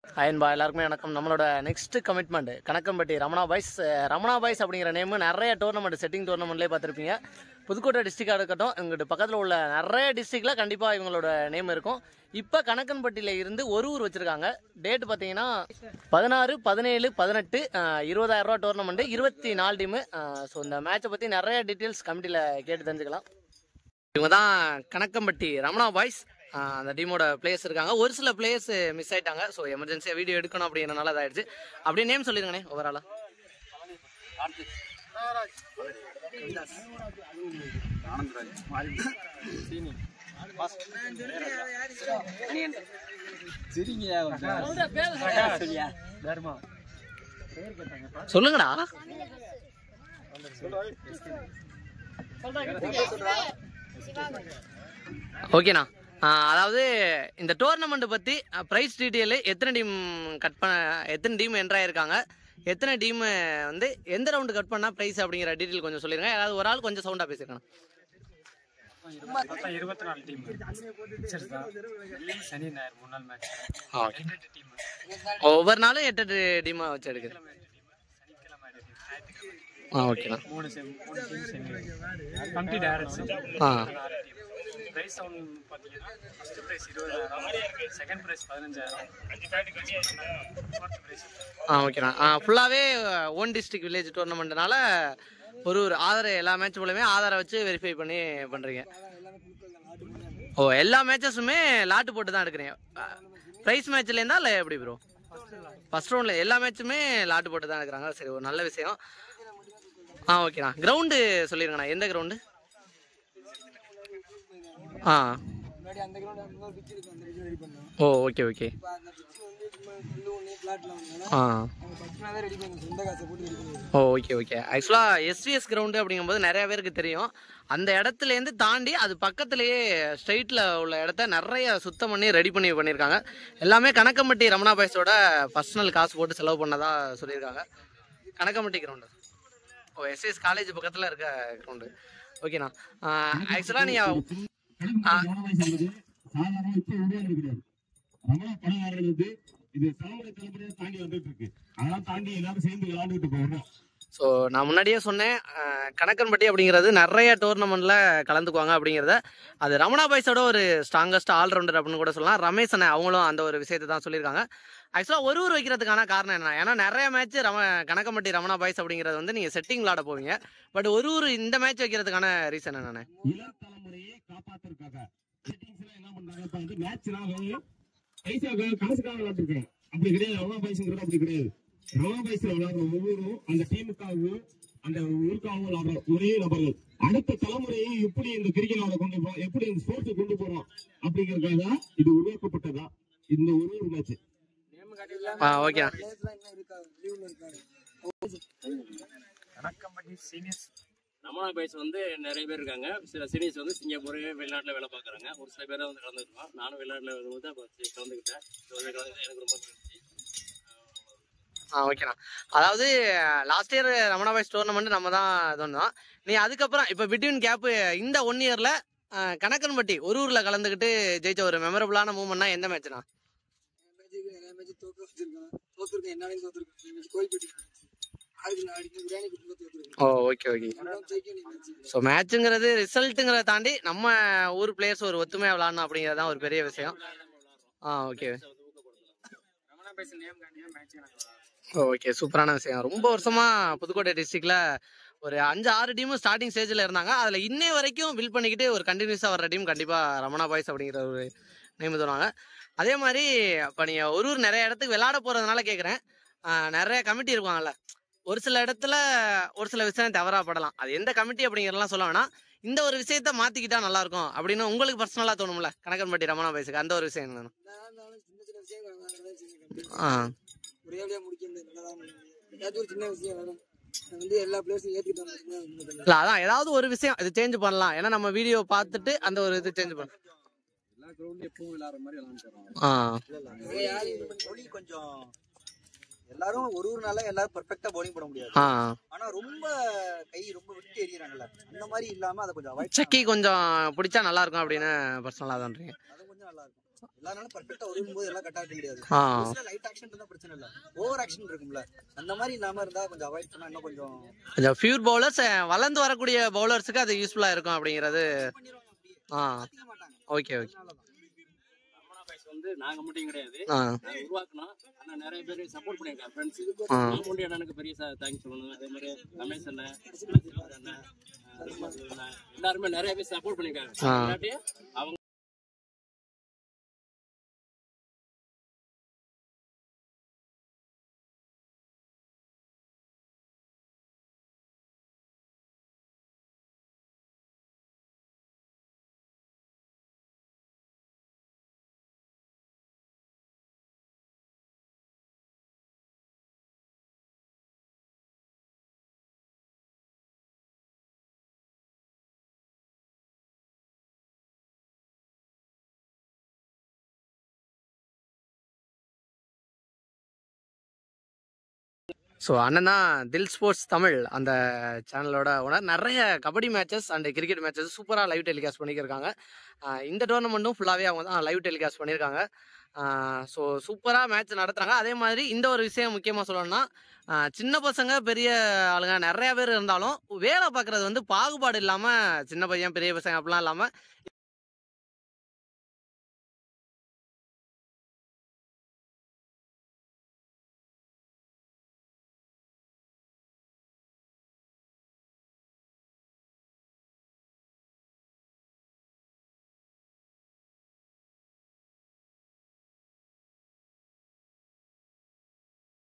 அயன்பா எல்லாருக்குமே வணக்கம் நம்மளோட next commitment Kanakkampatti Ramana boys அஹ் ரமணா பாய்ஸ் அப்படிங்கிற நேம் நிறைய டோர்னமெண்ட் செட்டிங் டோர்னமெண்ட்லேயே பார்த்துருப்பீங்க புதுக்கோட்டை டிஸ்ட்ரிக்டாக இருக்கட்டும் எங்கிட்ட பக்கத்தில் உள்ள நிறைய டிஸ்ட்ரிக்டில் கண்டிப்பாக இவங்களோட நேம் இருக்கும் இப்போ கணக்கன்பட்டியில் இருந்து ஒரு ஊர் வச்சுருக்காங்க டேட் பார்த்தீங்கன்னா பதினாறு பதினேழு பதினெட்டு இருபதாயிரம் ரூபா டோர்னமெண்ட்டு இருபத்தி நாலு டீமு ஸோ இந்த மேட்சை பற்றி நிறைய டீட்டெயில்ஸ் கமிட்டியில் கேட்டு தெரிஞ்சுக்கலாம் இவங்க தான் கணக்கம்பட்டி ரமணா பாய்ஸ் ஆஹ் அந்த டீமோட பிளேயர்ஸ் இருக்காங்க ஒரு சில பிளேயர்ஸ் மிஸ் ஆயிட்டாங்க ஸோ எமர்ஜென்சியாக வீடியோ எடுக்கணும் அப்படிங்கிறனால இதாயிடுச்சு அப்படியே நேம் சொல்லிருங்கண்ணே ஓவராலா சொல்லுங்கடா ஓகேண்ணா ஆஹ் அதாவது இந்த டோர்னமெண்ட் பற்றி ப்ரைஸ் டீட்டெயில் எத்தனை டீம் கட் பண்ண எத்தனை டீம் என்ட்ராயிருக்காங்க எத்தனை டீம் வந்து எந்த ரவுண்டு கட் பண்ணால் ப்ரைஸ் அப்படிங்கிற டீட்டெயில் கொஞ்சம் சொல்லிடுங்க யாராவது ஒரு ஆள் கொஞ்சம் சவுண்டாக பேசியிருக்கணும் மொத்தம் இருபத்தி நாலு டீம் பிக்சர்ஸ் தான் வெள்ளி சனி ஞாயிறு மூணு நாள் மேட்ச் ஓகே எட்டு டீம் ஒவ்வொரு நாளும் எட்டு எட்டு டீமாக வச்சு எடுக்குது சனிக்கிழமை ரெண்டு டீம் ஞாயிற்றுக்கிழமை ஆ ஓகேண்ணா மூணு செம் மூணு டீம் செமி கம்பி டைரக்ட் செம் ஆ ஆறு டீம் ப்ரைஸ் ஒன்று பார்த்தீங்கன்னா ஃபர்ஸ்ட் ப்ரைஸ் இருபதாயிரம் செகண்ட் ப்ரைஸ் பதினஞ்சாயிரம் ஃபோர்த் ப்ரைஸ் ஆ ஓகேண்ணா ஆ ஃபுல்லாகவே ஓன் டிஸ்ட்ரிக்ட் வில்லேஜ் டோர்னமெண்ட்னால ஒரு ஒரு ஆதார எல்லா மேட்ச் மூலமே ஆதாரை வச்சு வெரிஃபை பண்ணி பண்ணுறீங்க ஓ எல்லா மேட்சஸுமே லாட்டு போட்டு தான் எடுக்கிறீங்க ப்ரைஸ் மேட்ச்லேருந்தா இல்லை எப்படி ப்ரோ ஃபர்ஸ்ட் ரவுண்டில் எல்லா மேட்சுமே லாட்டு போட்டு தான் எடுக்கிறாங்க சரி ஒரு நல்ல விஷயம் ஆ ஓகேண்ணா கிரவுண்டு சொல்லிடுங்கண்ணா எந்த கிரவுண்டு ஆ முன்னாடி அந்த கிரவுண்ட் அந்த ஒரு பிச்சு இருக்கு அந்த பிச்சு ரெடி பண்ணோம் ஓ ஓகே ஓகே இப்போ அந்த பிச்சு வந்து சும்மா கல்லு ஒன்று பிளாட்ல வந்தாலும் ஆ அவங்க பத்து நாள் ரெடி பண்ணி சொந்த காசை போட்டு ரெடி பண்ணி ஓ ஓகே ஓகே ஆக்சுவலாக எஸ்விஎஸ் கிரவுண்டு அப்படிங்கும்போது நிறைய பேருக்கு தெரியும் அந்த இடத்துலேருந்து தாண்டி அது பக்கத்துலேயே ஸ்ட்ரைட்டில் உள்ள இடத்த நிறைய சுத்தம் பண்ணி ரெடி பண்ணி பண்ணியிருக்காங்க எல்லாமே கணக்கம்பட்டி ரமணா பாய்ஸோட பர்சனல் காசு போட்டு செலவு பண்ணதா சொல்லியிருக்காங்க கணக்கம்பட்டி கிரவுண்டு ஓ எஸ்எஸ் காலேஜ் பக்கத்தில் இருக்க கிரவுண்டு ஓகேண்ணா ஆக்சுவலாக நீங்கள் சாதாரண இப்ப உருவானது கிடையாது ரமணா படம் ஆடுறது இது தலைமுறை தலைமுறையா தாண்டி வந்துட்டு இருக்கு அதெல்லாம் தாண்டி எல்லாரும் சேர்ந்து விளையாண்டுட்டு போறோம் ஸோ நான் முன்னாடியே சொன்னேன் அஹ், கணக்கன்பட்டி அப்படிங்கிறது நிறைய டோர்னமெண்ட்டில் கலந்துக்குவாங்க அப்படிங்கிறத அது ரமணா பாய்ஸோட ஒரு ஸ்ட்ராங்கஸ்ட் ஆல்ரவுண்டர் அப்படின்னு கூட சொல்லலாம் ரமேஷ் அண்ணன் அவங்களும் அந்த ஒரு விஷயத்தை தான் சொல்லியிருக்காங்க ஆக்சுவலாக ஒரு ஊர் வைக்கிறதுக்கான காரணம் என்ன ஏன்னா நிறைய மேட்ச் ரம கணக்கம்பட்டி ரமணா பாய்ஸ் அப்படிங்கிறது வந்து நீங்கள் செட்டிங் விளாட போவீங்க பட் ஒரு ஊர் இந்த மேட்ச் வைக்கிறதுக்கான ரீசன் என்னண்ணே இளம் தலைமுறையை காப்பாத்துறதுக்காக செட்டிங்ஸ் எல்லாம் என்ன பண்றாங்க இப்ப வந்து மேட்ச் எல்லாம் வந்து பைசாக்காக காசுக்காக விளையாட்டுருக்காங்க அப்படி கிடையாது ரவா பைஸுங்கிறது அப்படி கிடையாது ரவா பைஸ்ல விளையாடுற ஒவ்வொருவரும் அந்த டீமுக்காகவும் அந்த ஊருக்காகவும் விளையாடுற ஒரே நபர்கள் அடுத்த தலைமுறையை எப்படி இந்த கிரிக்கெட் விளையாட கொண்டு போறோம் எப்படி இந்த ஸ்போர்ட்ஸ் கொண்டு போறோம் அப்படிங்கறதுக்காக இது உருவாக்கப்பட்டதா இந்த ஒரு ஒரு மேட்ச் ஆ ஓகே பிளேயர்ஸ்லாம் இன்னும் இருக்காங்க லீவ்ல இருக்காங்க கணக்கம்பட்டி சீனியர்ஸ் ரமணா பாய்ஸ் வந்து நிறைய பேர் இருக்காங்க சில சீனியர்ஸ் வந்து சிங்கப்பூர் வெளிநாட்டில் வேலை பார்க்குறாங்க ஒரு சில பேர் வந்து கலந்துருக்கோம் நானும் வெளிநாட்டில் வரும்போது அப்போ கலந்துக்கிட்டேன் இதுல கலந்து எனக்கு ரொம்ப பிடிச்சி ஆ ஓகேண்ணா அதாவது last year Ramana boys tournament நம்ம தான் இது பண்ணோம் நீ அதுக்கப்புறம் இப்போ பிட்வீன் கேப்பு இந்த ஒன் இயரில் கணக்கன்பட்டி ஒரு ஊரில் கலந்துக்கிட்டு ஜெயிச்ச ஒரு மெமரபுளான மூமெண்ட்னா எந்த மேட்ச்னா மேட்சுக்கு நிறைய மேட்ச் தோக்க வச்சிருக்கான் தோத்துருக்கேன் என்னாலையும் தோத்துருக்கேன் மேட்ச் கோயில்பட்டி அதுக்கு நான் அடிக்க பிரியாணி குடும்பம் தோத்துருக்கேன் ஓ ஓகே ஓகே அதான் ஜெயிக்க வேண்டிய மேட்ச் ஸோ மேட்சுங்கிறது ரிசல்ட்டுங்கிறத தாண்டி நம்ம ஊர் பிளேயர்ஸ் ஒரு ஒத்துமையாக விளாடணும் அப்படிங்கிறது தான் ஒரு பெரிய விஷயம் ஆ ஓகே ரமணா பேச நேம் காண்டியா மேட்ச் எனக்கு ஓகே சூப்பரான விஷயம் ரொம்ப வருஷமா புதுக்கோட்டை டிஸ்ட்ரிக்ட்ல ஒரு அஞ்சு ஆறு டீமும் ஸ்டார்டிங் ஸ்டேஜில் இருந்தாங்க அதில் இன்னை வரைக்கும் பில்ட் பண்ணிக்கிட்டு ஒரு கண்டினியூஸாக வர டீம் கண்டிப்பாக ரமணா பாய்ஸ் அப்படிங்கிற ஒரு நேம் தருவாங்க அதே மாதிரி இப்போ நீங்கள் ஒரு ஊர் நிறைய இடத்துக்கு விளையாட போகிறதுனால கேட்குறேன் நிறைய கமிட்டி இருப்பாங்கல்ல ஒரு சில இடத்துல ஒரு சில விஷயம் தவறாப்படலாம் அது எந்த கமிட்டி அப்படிங்கிறதெல்லாம் சொல்ல வேணாம் இந்த ஒரு விஷயத்த மாற்றிக்கிட்டா நல்லா இருக்கும் அப்படின்னு உங்களுக்கு பர்சனலாக தோணும்ல கணக்கன்பட்டி ரமணா பாய்ஸுக்கு அந்த ஒரு விஷயம் என்னன்னு நான் இருந்தாலும் சின்ன சின்ன விஷயம் நடந்தா சின்ன ஆ ஒரே வழியா முடிக்க முடியாது நல்லதான் ஏதாச்சும் ஒரு சின்ன விஷயம் வேணும் நான் வந்து எல்லா பிளேஸும் ஏற்றுக்கிட்டாங்க இல்ல அதான் ஏதாவது ஒரு விஷயம் இது சேஞ்ச் பண்ணலாம் ஏன்னா நம்ம வீடியோ பார்த்துட்டு அந்த ஒரு இது சேஞ்ச் பண்ணலாம் எல்லா கிரவுண்ட்லயும் எப்பவும் விளையாடுற மாதிரி விளையாண்டுறோம் ஆ பவுலிங் கொஞ்சம் எல்லாரும் ஒரு ஒரு நாளா எல்லாரும் பெர்ஃபெக்ட்டா பவுலிங் போட முடியாது ஆ ஆனா ரொம்ப கை ரொம்ப விட்டு எறியறாங்கல்ல அந்த மாதிரி இல்லாம அதை கொஞ்சம் அவாய்ட் சக்கி கொஞ்சம் பிடிச்சா நல்லா இருக்கும் அப்படின்னு பர்சனலாக தான்றீங்க அது கொஞ்சம் நல்லா இருக்கும் எல்லாரும் பெர்ஃபெக்ட்டா வரும்போது எல்லாம் கட் ஆக முடியாது ஆ லைட் ஆக்ஷன் இல்ல ஓவர் ஆக்ஷன் இருக்கும்ல அந்த மாதிரி இல்லாம இருந்தா கொஞ்சம் அவாய்ட் பண்ணா இன்னும் கொஞ்சம் கொஞ்சம் ஃபியூர் பவுலர்ஸ் வளர்ந்து வரக்கூடிய பவுலர்ஸுக்கு அது யூஸ்ஃபுல்லாக இருக்கும் அப்படிங்கிறது பண்ணிடுவாங்க அப்படியே ஆ மாத்திக்க மாட்டாங்க ஓகே ஓகே அதனாலதான் ரமணா பாய்ஸ் வந்து நாங்க மட்டும் கிடையாது ஆ அதை உருவாக்கணும் ஆனா நிறைய பேர் சப்போர்ட் பண்ணியிருக்காங்க ஃப்ரெண்ட்ஸ் ஆ மாமுண்டி அண்ணனுக்கு பெரிய தேங்க்ஸ் சொல்லணும் அதே மாதிரி ரமேஷ் அண்ணன் சிவாஜி அண்ணன் அஹ் ரமேஷ் அண்ணன் எல்லாருமே நிறைய பேர் சப்போர்ட் பண்ணியிருக்காங்க ஆ. இல்லாட்டி அவங்க ஸோ அண்ணன் தான் தில் ஸ்போர்ட்ஸ் தமிழ் அந்த சேனலோட ஓனர் நிறைய kabaddi matches and cricket matches சூப்பராக லைவ் டெலிகாஸ்ட் பண்ணியிருக்காங்க ஆஹ் இந்த டோர்னமெண்ட்டும் ஃபுல்லாகவே அவங்க தான் லைவ் டெலிகாஸ்ட் பண்ணியிருக்காங்க ஸோ சூப்பராக மேட்ச் நடத்துகிறாங்க அதே மாதிரி இந்த ஒரு விஷயம் முக்கியமாக சொல்லணும்னா ஆஹ் சின்ன பசங்க பெரிய ஆளுங்க நிறைய பேர் இருந்தாலும் வேலை பார்க்குறது வந்து பாகுபாடு இல்லாமல் சின்ன பையன் பெரிய பசங்க அப்படிலாம் இல்லாமல்